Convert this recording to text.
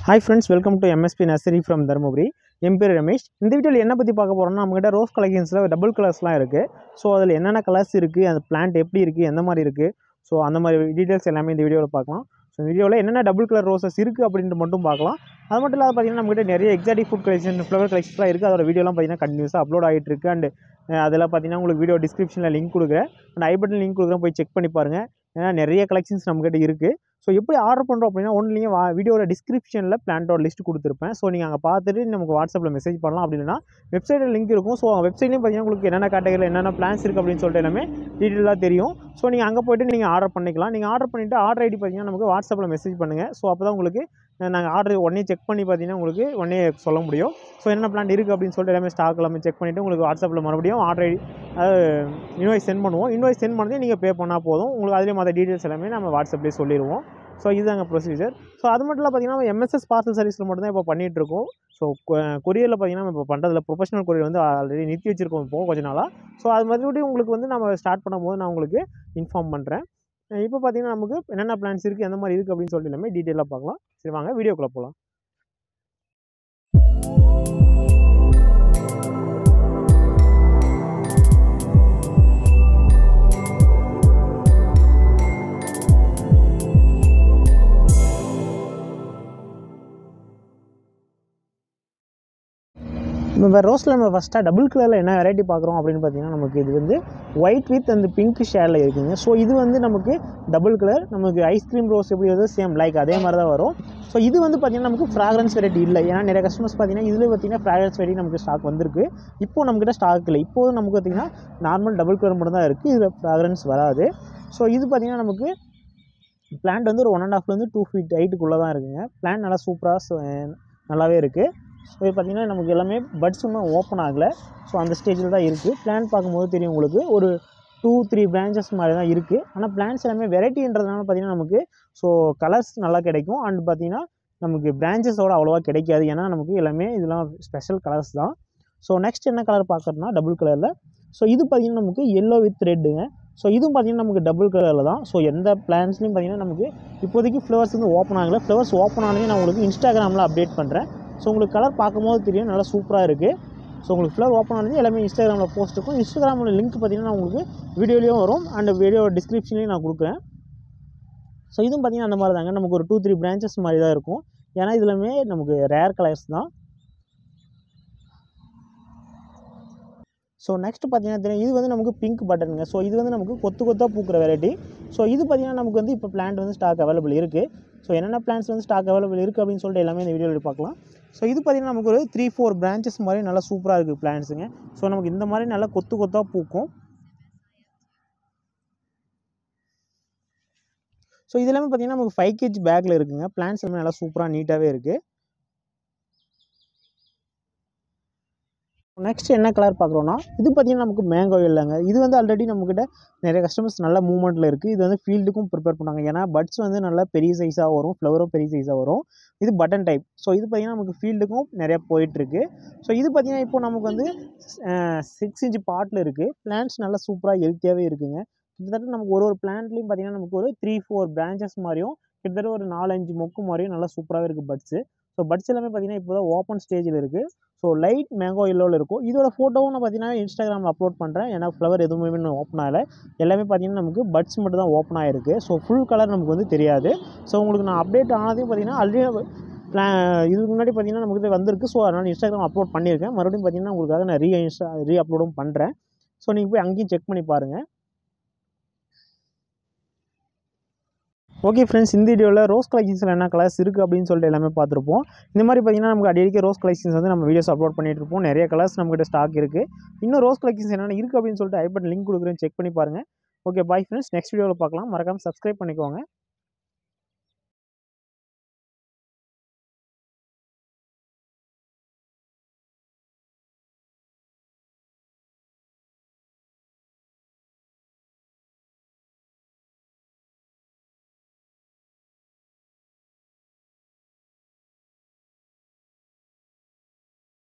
hi friends welcome to MSP nursery from Dharmapuri என் பேர் ரமேஷ் இந்த வீடியோவில் என்ன பற்றி பார்க்க போகிறோம்னா நம்மகிட்ட ரோஸ் கலெக்ஷன்ஸில் டபுள் கலர்ஸ்லாம் இருக்குது ஸோ அதில் என்னென்ன கலர்ஸ் இருக்குது அந்த பிளான்ட் எப்படி இருக்குது எந்த மாதிரி இருக்குது ஸோ அந்த மாதிரி டீட்டெயில்ஸ் எல்லாமே இந்த வீடியோவில் பார்க்கலாம் ஸோ வீடியோவில் என்னென்ன டபுள் கலர் ரோசஸ் இருக்குது அப்படின்ட்டு மட்டும் பார்க்கலாம் அது மட்டும் இல்லாத பார்த்தீங்கன்னா நம்மகிட்ட நிறைய எக்ஸாட்டிக் ஃபுட் கலெக்ஷன் ஃப்ளவர் கலெக்ஷன்ஸ்லாம் இருக்குது அதோட வீடியோலாம் பார்த்தீங்கன்னா கண்டினியூஸாக அப்லோட் ஆகிட்டு இருக்கு அண்ட் அதெல்லாம் பார்த்தீங்கன்னா உங்களுக்கு வீடியோ டிஸ்கிரிப்ஷனில் லிங்க் கொடுக்குறேன் அண்ட் ஐ பட்டன் லிங்க் கொடுக்குறேன் போய் செக் பண்ணி பாருங்கள் ஏன்னா நிறைய கலெக்ஷன்ஸ் நம்மகிட்ட இருக்குது ஸோ எப்படி ஆர்டர் பண்ணுறோம் அப்படின்னா ஒன்றுலேயும் வா வீடியோட டிஸ்கிரிப்ஷனில் பிளான்ட்டோட லிஸ்ட் கொடுத்துருப்பேன் ஸோ நீங்கள் அங்கே பார்த்துட்டு நமக்கு வாட்ஸ்அப்பில் மெசேஜ் பண்ணலாம் அப்படி இல்லைனா வெப்சைட்டில் லிங்க் இருக்கும் ஸோ வெப்சைட்லேயும் பார்த்தீங்கன்னா உங்களுக்கு என்னென்ன கேட்டகரியில் என்னென்ன பிளான்ஸ் இருக்குது அப்படின்னு சொல்லிட்டு எல்லாமே டீட்டெயிலாக தெரியும் ஸோ நீங்கள் அங்கே போய்ட்டு நீங்கள் ஆர்டர் பண்ணிக்கலாம் நீங்கள் ஆர்டர் பண்ணிவிட்டு ஆர்டர் ஐடி பார்த்தீங்கன்னா நமக்கு வாட்ஸ்அப்பில் மெசேஜ் பண்ணுங்கள் ஸோ அப்போ தான் உங்களுக்கு நாங்கள் ஆர்டர் உடனே செக் பண்ணி பார்த்தீங்கன்னா உங்களுக்கு உடனே சொல்ல முடியும் ஸோ என்ன பிளான் இருக்குது அப்படின்னு சொல்லிட்டு எல்லாமே ஸ்டாக் எல்லாமே செக் பண்ணிவிட்டு உங்களுக்கு வாட்ஸ்அப்பில் மறுபடியும் ஆர்டர் ஐடி இன்வாய்ஸ் சென்ட் பண்ணுவோம் இன்வாய்ஸ் சென்ட் பண்ணி நீங்கள் பே பண்ணால் போதும் உங்களுக்கு அதிலே மற்ற டீட்டெயில்ஸ் எல்லாமே நம்ம வாட்ஸ்அப்லேயே சொல்லிடுவோம் ஸோ இதுதாங்க ப்ரொசீஜர் ஸோ அது மட்டும் இல்லை பார்த்தீங்கன்னா நம்ம எம்எஸ்எஸ் பார்சல் சர்வீஸில் மட்டும் தான் இப்போ பண்ணிகிட்ருக்கோம் ஸோ கொரியரில் பார்த்தீங்கன்னா நம்ம இப்போ பண்ணுறதுல ப்ரொஃபஷனல் கொரியர் வந்து ஆல்ரெடி நிறுத்தி வச்சிருக்கோம் இப்போ கொஞ்ச நாளாக ஸோ அது மறுபடியும் உங்களுக்கு வந்து நம்ம ஸ்டார்ட் பண்ணும்போது நான் உங்களுக்கு இன்ஃபார்ம் பண்ணுறேன் இப்போ பார்த்தீங்கன்னா நமக்கு என்னென்ன பிளான்ஸ் இருக்குது எந்த மாதிரி இருக்குது அப்படின்னு சொல்லிட்டு எல்லாமே டீட்டெயிலாக பார்க்கலாம் சரி வாங்க வீடியோக்குள்ளே போகலாம் இப்போ ரோஸில் நம்ம ஃபஸ்ட்டாக டபுள் கலரில் என்ன வெரைட்டி பார்க்குறோம் அப்படின்னு பார்த்தீங்கன்னா நமக்கு இது வந்து ஒயிட் வித் அந்த பிங்க் ஷேடில் இருக்குங்க ஸோ இது வந்து நமக்கு டபுள் கலர் நமக்கு ஐஸ்கிரீம் ரோஸ் எப்படி வருது சேம் லைக் அதே மாதிரி தான் வரும் ஸோ இது வந்து பார்த்திங்கன்னா நமக்கு ஃப்ராக்ரன்ஸ் வெரைட்டி இல்லை ஏன்னா நிறைய கஸ்டமர்ஸ் பார்த்தீங்கன்னா இதில் பார்த்தீங்கன்னா ஃப்ராக்ரன்ஸ் வெரைட்டி நமக்கு ஸ்டாக் வந்திருக்கு இப்போ நம்மக்கிட்ட ஸ்டாக் இல்லை இப்போது நமக்கு பார்த்திங்கன்னா நார்மல் டபுள் கலர் மட்டும் தான் இருக்குது இதில் ஃப்ராக்ரன்ஸ் வராது ஸோ இது பார்த்திங்கன்னா நமக்கு பிளான்ட் வந்து ஒரு ஒன் அண்ட் ஹாஃப்லேருந்து டூ ஃபீட் ஹைட்டுக்குள்ளே தான் இருக்குங்க பிளான்ட் நல்லா சூப்பராக நல்லாவே இருக்குது ஸோ இது பார்த்திங்கன்னா நமக்கு எல்லாமே பட்ஸ் இன்னும் ஓப்பன் ஆகலை ஸோ அந்த ஸ்டேஜில் தான் இருக்குது பிளான் பார்க்கும்போது தெரியும் உங்களுக்கு ஒரு டூ த்ரீ பிரான்ச்சஸ் மாதிரி தான் இருக்குது ஆனால் பிளான்ஸ் எல்லாமே வெரைட்டின்றதுனால பார்த்திங்கன்னா நமக்கு ஸோ கலர்ஸ் நல்லா கிடைக்கும் அண்ட் பார்த்திங்கன்னா நமக்கு பிரான்ச்சஸோட அவ்வளோவா கிடைக்காது ஏன்னா நமக்கு எல்லாமே இதெல்லாம் ஸ்பெஷல் கலர்ஸ் தான் ஸோ நெக்ஸ்ட் என்ன கலர் பார்க்குறதுனா டபுள் கலரில் ஸோ இது பார்த்திங்கன்னா நமக்கு எல்லோ வித் ரெட்டுங்க ஸோ இதுவும் பார்த்திங்கன்னா நமக்கு டபுள் கலரில் தான் ஸோ எந்த பிளான்ஸ்லையும் பார்த்திங்கன்னா நமக்கு இப்போதைக்கு ஃப்ளவர்ஸ் வந்து ஓப்பன் ஆகலை ஃப்ளவர்ஸ் ஓப்பன் ஆனதே நான் உங்களுக்கு இன்ஸ்டாகிராமில் அப்டேட் பண்ணுறேன் ஸோ உங்களுக்கு கலர் பார்க்கும்போது தெரியும் நல்லா சூப்பராக இருக்குது ஸோ உங்களுக்கு ஃப்ளவர் ஓப்பன் ஆனது எல்லாமே இன்ஸ்டாகிராமில் போஸ்ட் இருக்கும் இன்ஸ்டாகிராமில் லிங்க் பார்த்தீங்கன்னா உங்களுக்கு வீடியோலேயும் வரும் அண்ட் வீடியோ டிஸ்கிரிப்ஷன்லேயும் நான் கொடுக்குறேன் ஸோ இதுவும் பார்த்திங்கன்னா அந்த மாதிரி தாங்க நமக்கு ஒரு டூ த்ரீ பிரான்ச்சஸ் மாதிரி தான் இருக்கும் ஏன்னா இதுலமே நமக்கு ரேர் கலர்ஸ் தான் ஸோ நெக்ஸ்ட் பார்த்தீங்கன்னா தெரியும் இது வந்து நமக்கு பிங்க் பட்டனுங்க ஸோ இது வந்து நமக்கு கொத்து கொத்தாக பூக்கிற வெரைட்டி ஸோ இது பார்த்தீங்கன்னா நமக்கு வந்து இப்போ பிளான்ட் வந்து ஸ்டாக் அவைலபிள் இருக்குது ஸோ என்னென்ன பிளான்ஸ் வந்து ஸ்டாக் அவைலபிள் இருக்குது அப்படின்னு சொல்லிட்டு எல்லாமே இந்த வீடியோவில் பார்க்கலாம் ஸோ இது பார்த்திங்கன்னா நமக்கு ஒரு த்ரீ ஃபோர் பிரான்ச்சஸ் மாதிரி நல்லா சூப்பராக இருக்குது பிளான்ஸுங்க ஸோ நமக்கு இந்த மாதிரி நல்லா கொத்து கொத்தாக பூக்கும் ஸோ இது எல்லாமே பார்த்திங்கன்னா நமக்கு ஃபைவ் கேஜி பேக்கில் இருக்குங்க பிளான்ஸ் எல்லாமே நல்லா சூப்பராக நீட்டாகவே இருக்குது நெக்ஸ்ட் என்ன கலர் பார்க்குறோன்னா இது பார்த்திங்கன்னா நமக்கு மேங்கோ இல்லைங்க இது வந்து ஆல்ரெடி நம்மக்கிட்ட நிறைய கஸ்டமர்ஸ் நல்ல மூவ்மெண்ட்டில் இருக்குது இது வந்து ஃபீல்டுக்கும் ப்ரிப்பேர் பண்ணாங்க ஏன்னா பட்ஸ் வந்து நல்லா பெரிய சைஸாக வரும் ஃப்ளவரும் பெரிய சைஸாக வரும் இது பட்டன் டைப் ஸோ இது பார்த்திங்கன்னா நமக்கு ஃபீல்டுக்கும் நிறையா போயிட்டுருக்கு ஸோ இது பார்த்திங்கன்னா இப்போ நமக்கு வந்து சிக்ஸ் இன்ச் பாட்டில் இருக்குது பிளான்ட்ஸ் நல்லா சூப்பராக ஹெல்த்தியாகவே இருக்குங்க கிட்டத்தட்ட நமக்கு ஒரு ஒரு பிளான்ட்லேயும் பார்த்திங்கன்னா நமக்கு ஒரு த்ரீ ஃபோர் பிரான்ச்சஸ் மாதிரியும் கிட்டத்தட்ட ஒரு நாலஞ்சு மொக்கு மாதிரியும் நல்லா சூப்பராகவே இருக்குது பட்ஸு ஸோ பட்ஸ் எல்லாமே பார்த்திங்கன்னா இப்போ தான் ஓப்பன் ஸ்டேஜில் இருக்குது ஸோ லைட் மேங்கோ எல்லோவில் இருக்கும் இதோட ஃபோட்டோவும் நான் பார்த்தீங்கன்னா இன்ஸ்டாகிராமில் அப்லோட் பண்ணுறேன் ஏன்னா ஃப்ளவர் எதுவுமே இன்னும் ஓப்பன் ஆகலை எல்லாமே பார்த்தீங்கன்னா நமக்கு பட்ஸ் மட்டும் தான் ஓப்பன் ஆகிருக்கு ஸோ ஃபுல் கலர் நமக்கு வந்து தெரியாது ஸோ உங்களுக்கு நான் அப்டேட் ஆனதையும் பார்த்தீங்கன்னா ஆல்ரெடி பிளா இதுக்கு முன்னாடி பார்த்தீங்கன்னா நமக்கு வந்திருக்கு ஸோ அதனால் இன்ஸ்டாகிராம் அப்லோட் பண்ணியிருக்கேன் மறுபடியும் பார்த்தீங்கன்னா உங்களுக்காக நான் ரீ இன்ஸ்டா ரீ அப்லோடும் பண்ணுறேன் ஸோ நீங்கள் போய் அங்கேயும் செக் பண்ணி பாருங்கள் ஓகே ஃப்ரெண்ட்ஸ் இந்த வீடியோவில் ரோஸ் கலெக்ஷன்ஸில் என்ன கலர்ஸ் இருக்குது அப்படின்னு சொல்லிட்டு எல்லாமே பார்த்துருப்போம் இந்த மாதிரி பார்த்தீங்கன்னா நமக்கு அடிக்கடி ரோஸ் கலெக்ஷன்ஸ் வந்து நம்ம வீடியோஸ் அப்லோட் பண்ணிட்டு இருப்போம் நிறைய கலர்ஸ் நம்மகிட்ட ஸ்டாக் இருக்குது இன்னும் ரோஸ் கலெக்ஷன்ஸ் என்னென்ன இருக்குது அப்படின்னு சொல்லிட்டு ஐபட் லிங்க் கொடுக்குறேன் செக் பண்ணி பாருங்கள் ஓகே பாய் ஃப்ரெண்ட்ஸ் நெக்ஸ்ட் வீடியோவில் பார்க்கலாம் மறக்காமல் சப்ஸ்கிரைப் பண்ணிக்கோங்க